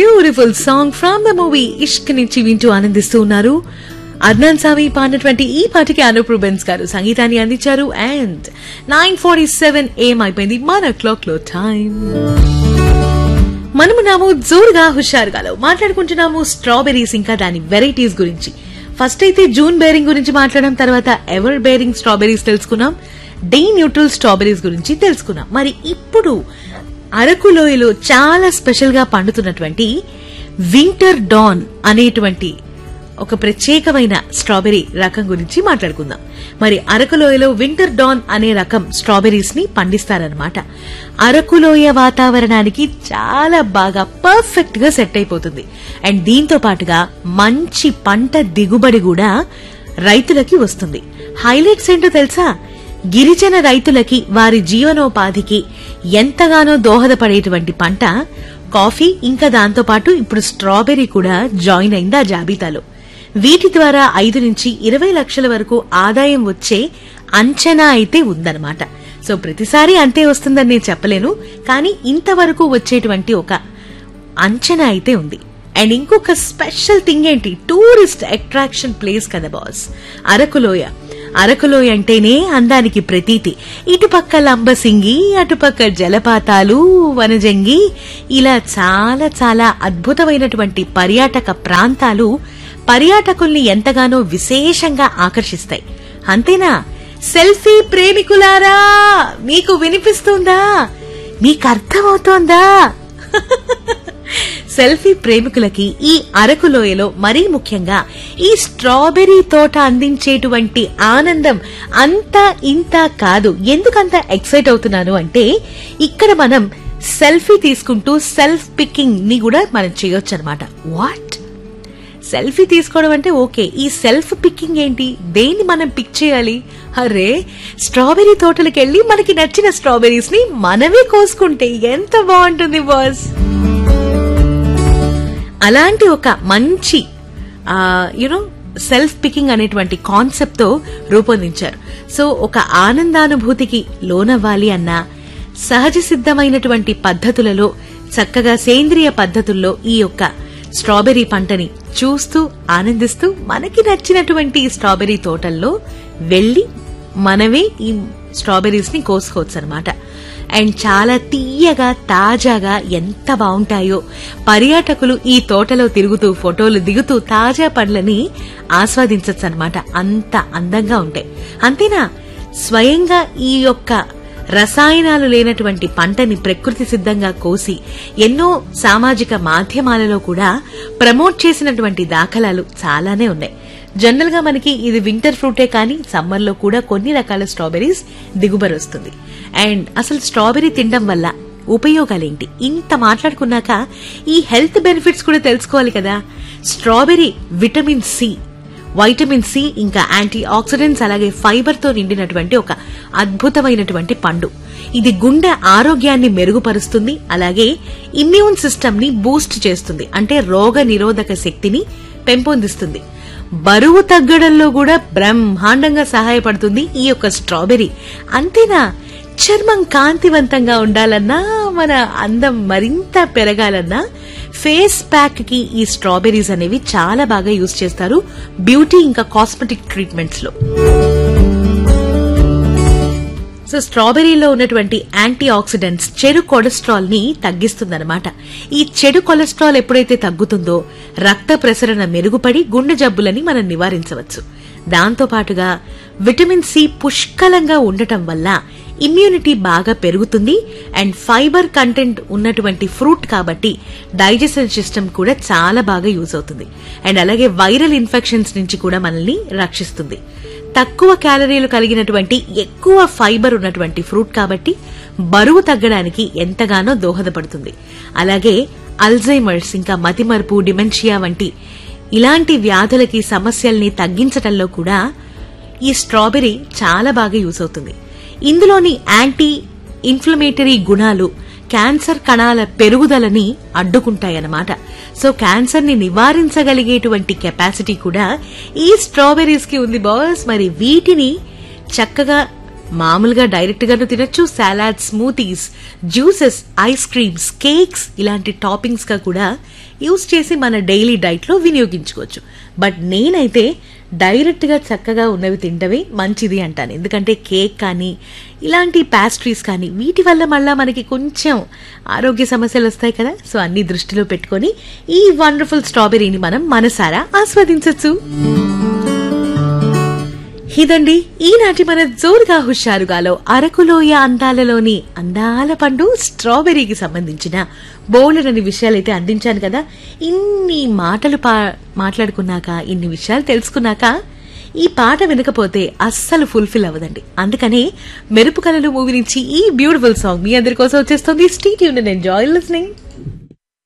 beautiful song from the movie Ishq నుంచి వింటూ ఆనందిస్తూ ఉన్నారు అద్నాన్ సామి పాడినటువంటి ఈ పాటకి అనూప్ రూబెన్స్ గారు సంగీతాన్ని అందించారు అండ్ నైన్ ఫార్టీ సెవెన్ ఏం అయిపోయింది మన క్లాక్ లో టైం మనము నాము జోరుగా హుషారుగాలో మాట్లాడుకుంటున్నాము స్ట్రాబెరీస్ ఇంకా దాని వెరైటీస్ గురించి ఫస్ట్ అయితే జూన్ బేరింగ్ గురించి మాట్లాడడం తర్వాత ఎవర్ బేరింగ్ స్ట్రాబెరీస్ తెలుసుకున్నాం డే న్యూట్రల్ స్ట్రాబెరీస్ గురించి తెలుసుకున్నాం మరి ఇప్పుడు అరకు లోయలో చాలా స్పెషల్ గా పండుతున్నటువంటి వింటర్ డాన్ అనేటువంటి ఒక ప్రత్యేకమైన స్ట్రాబెరీ రకం గురించి మాట్లాడుకుందాం మరి అరకులోయలో వింటర్ డాన్ అనే రకం స్ట్రాబెరీస్ ని పండిస్తారనమాట అరకులోయ వాతావరణానికి చాలా బాగా పర్ఫెక్ట్ గా సెట్ అయిపోతుంది అండ్ దీంతో పాటుగా మంచి పంట దిగుబడి కూడా రైతులకి వస్తుంది హైలైట్స్ ఏంటో తెలుసా గిరిజన రైతులకి వారి జీవనోపాధికి ఎంతగానో దోహదపడేటువంటి పంట కాఫీ ఇంకా దాంతో పాటు ఇప్పుడు స్ట్రాబెర్రీ కూడా జాయిన్ అయింది ఆ జాబితాలో వీటి ద్వారా ఐదు నుంచి ఇరవై లక్షల వరకు ఆదాయం వచ్చే అంచనా అయితే ఉందన్నమాట సో ప్రతిసారి అంతే వస్తుందని నేను చెప్పలేను కానీ ఇంతవరకు వచ్చేటువంటి ఒక అంచనా అయితే ఉంది అండ్ ఇంకొక స్పెషల్ థింగ్ ఏంటి టూరిస్ట్ అట్రాక్షన్ ప్లేస్ కదా బాస్ అరకులోయ అరకులోయ అంటేనే అందానికి ప్రతీతి ఇటుపక్క లంబసింగి అటుపక్క జలపాతాలు వనజంగి ఇలా చాలా చాలా అద్భుతమైనటువంటి పర్యాటక ప్రాంతాలు పర్యాటకుల్ని ఎంతగానో విశేషంగా ఆకర్షిస్తాయి అంతేనా సెల్ఫీ ప్రేమికులారా మీకు వినిపిస్తుందా మీకు అర్థమవుతోందా సెల్ఫీ ప్రేమికులకి ఈ అరకు లోయలో మరీ ముఖ్యంగా ఈ స్ట్రాబెర్రీ తోట అందించేటువంటి ఆనందం అంత ఇంత కాదు ఎందుకంత ఎక్సైట్ అవుతున్నాను అంటే ఇక్కడ మనం సెల్ఫీ తీసుకుంటూ సెల్ఫ్ పికింగ్ ని కూడా మనం చేయొచ్చు అనమాట వాట్ సెల్ఫీ తీసుకోవడం అంటే ఓకే ఈ సెల్ఫ్ పికింగ్ ఏంటి దేన్ని మనం పిక్ చేయాలి అరే స్ట్రాబెర్రీ తోటలకు వెళ్ళి మనకి నచ్చిన స్ట్రాబెర్రీస్ ని మనమే కోసుకుంటే ఎంత బాగుంటుంది బాస్ అలాంటి ఒక మంచి యునో సెల్ఫ్ పికింగ్ అనేటువంటి కాన్సెప్ట్ తో రూపొందించారు సో ఒక ఆనందానుభూతికి లోనవ్వాలి అన్నా సహజ సిద్ధమైనటువంటి పద్ధతులలో చక్కగా సేంద్రియ పద్ధతుల్లో ఈ యొక్క స్ట్రాబెర్రీ పంటని చూస్తూ ఆనందిస్తూ మనకి నచ్చినటువంటి ఈ స్ట్రాబెర్రీ తోటల్లో వెళ్లి మనమే ఈ స్ట్రాబెర్రీస్ ని కోసుకోవచ్చు అనమాట అండ్ చాలా తీయగా తాజాగా ఎంత బాగుంటాయో పర్యాటకులు ఈ తోటలో తిరుగుతూ ఫోటోలు దిగుతూ తాజా పండ్లని ఆస్వాదించచ్చు అనమాట అంత అందంగా ఉంటాయి అంతేనా స్వయంగా ఈ యొక్క రసాయనాలు లేనటువంటి పంటని ప్రకృతి సిద్ధంగా కోసి ఎన్నో సామాజిక మాధ్యమాలలో కూడా ప్రమోట్ చేసినటువంటి దాఖలాలు చాలానే ఉన్నాయి జనరల్ గా మనకి ఇది వింటర్ ఫ్రూటే కానీ సమ్మర్ లో కూడా కొన్ని రకాల స్ట్రాబెర్రీస్ దిగుబడి వస్తుంది అండ్ అసలు స్ట్రాబెర్రీ తినడం వల్ల ఉపయోగాలేంటి ఇంత మాట్లాడుకున్నాక ఈ హెల్త్ బెనిఫిట్స్ కూడా తెలుసుకోవాలి కదా strawberry vitamin C vitamin C ఇంకా యాంటీ ఆక్సిడెంట్స్ అలాగే ఫైబర్ తో నిండినటువంటి ఒక అద్భుతమైనటువంటి పండు ఇది గుండె ఆరోగ్యాన్ని మెరుగుపరుస్తుంది అలాగే ఇమ్యూన్ సిస్టమ్ ని బూస్ట్ చేస్తుంది అంటే రోగ నిరోధక శక్తిని పెంపొందిస్తుంది బరువు తగ్గడంలో కూడా బ్రహ్మాండంగా సహాయపడుతుంది ఈ యొక్క స్ట్రాబెర్రీ అంతేనా చర్మం కాంతివంతంగా ఉండాలన్నా మన అందం మరింత పెరగాలన్నా ఫేస్ ప్యాక్ కి ఈ స్ట్రాబెర్రీస్ అనేవి చాలా బాగా యూజ్ చేస్తారు బ్యూటీ ఇంకా కాస్మెటిక్ ట్రీట్మెంట్స్ లో సో స్ట్రాబెర్రీలో ఉన్నటువంటి యాంటీ ఆక్సిడెంట్స్ చెడు కొలెస్ట్రాల్ ని తగ్గిస్తుందన్నమాట ఈ చెడు కొలెస్ట్రాల్ ఎప్పుడైతే తగ్గుతుందో రక్త ప్రసరణ మెరుగుపడి గుండె జబ్బులని మనం నివారించవచ్చు దాంతో పాటుగా విటమిన్ సి పుష్కలంగా ఉండటం వల్ల ఇమ్యూనిటీ బాగా పెరుగుతుంది అండ్ ఫైబర్ కంటెంట్ ఉన్నటువంటి ఫ్రూట్ కాబట్టి డైజెషన్ సిస్టమ్ కూడా చాలా బాగా యూజ్ అవుతుంది అండ్ అలాగే వైరల్ ఇన్ఫెక్షన్స్ నుంచి కూడా మనల్ని రక్షిస్తుంది తక్కువ క్యాలరీలు కలిగినటువంటి ఎక్కువ ఫైబర్ ఉన్నటువంటి ఫ్రూట్ కాబట్టి బరువు తగ్గడానికి ఎంతగానో దోహదపడుతుంది అలాగే అల్జైమర్స్ ఇంకా మతిమరుపు డిమెన్షియా వంటి ఇలాంటి వ్యాధులకి సమస్యల్ని తగ్గించటంలో కూడా ఈ స్ట్రాబెర్రీ చాలా బాగా యూజ్ అవుతుంది ఇందులోని యాంటీ ఇన్ఫ్లమేటరీ గుణాలు క్యాన్సర్ కణాల పెరుగుదలని అడ్డుకుంటాయన్నమాట సో క్యాన్సర్ ని నివారించగలిగేటువంటి కెపాసిటీ కూడా ఈ స్ట్రాబెర్రీస్ కి ఉంది బాస్ మరి వీటిని చక్కగా మామూలుగా డైరెక్ట్ గాను తినొచ్చు salad smoothies juices ice creams cakes ఇలాంటి టాపింగ్స్ గా కూడా యూస్ చేసి మన డైలీ డైట్ లో వినియోగించుకోవచ్చు బట్ నేనైతే డైరెక్ట్ గా చక్కగా ఉన్నవి తింటవి మంచిది అంటాను ఎందుకంటే కేక్ కానీ ఇలాంటి పాస్ట్రీస్ కానీ వీటి వల్ల మళ్ళా మనకి కొంచెం ఆరోగ్య సమస్యలు వస్తాయి కదా సో అన్ని దృష్టిలో పెట్టుకొని ఈ వండర్ఫుల్ స్ట్రాబెర్రీని మనం మనసారా ఆస్వాదించవచ్చు ఇదండి ఈనాటి మన జోరుగా హుషారుగాలో అరకులోయ అందాలలోని అందాల పండు స్ట్రాబెర్రీకి సంబంధించిన బోల్డని విషయాలైతే అందించాను కదా ఇన్ని మాటలు పా మాట్లాడుకున్నాక ఇన్ని విషయాలు తెలుసుకున్నాక ఈ పాట వినకపోతే అస్సలు ఫుల్ఫిల్ అవ్వదండి అందుకనే మెరుపు కళలు మూవీ నుంచి ఈ బ్యూటిఫుల్ సాంగ్ మీ అందరి కోసం వచ్చేస్తుంది స్టీట్ యూన్ ఎంజాయ్ లిస్నింగ్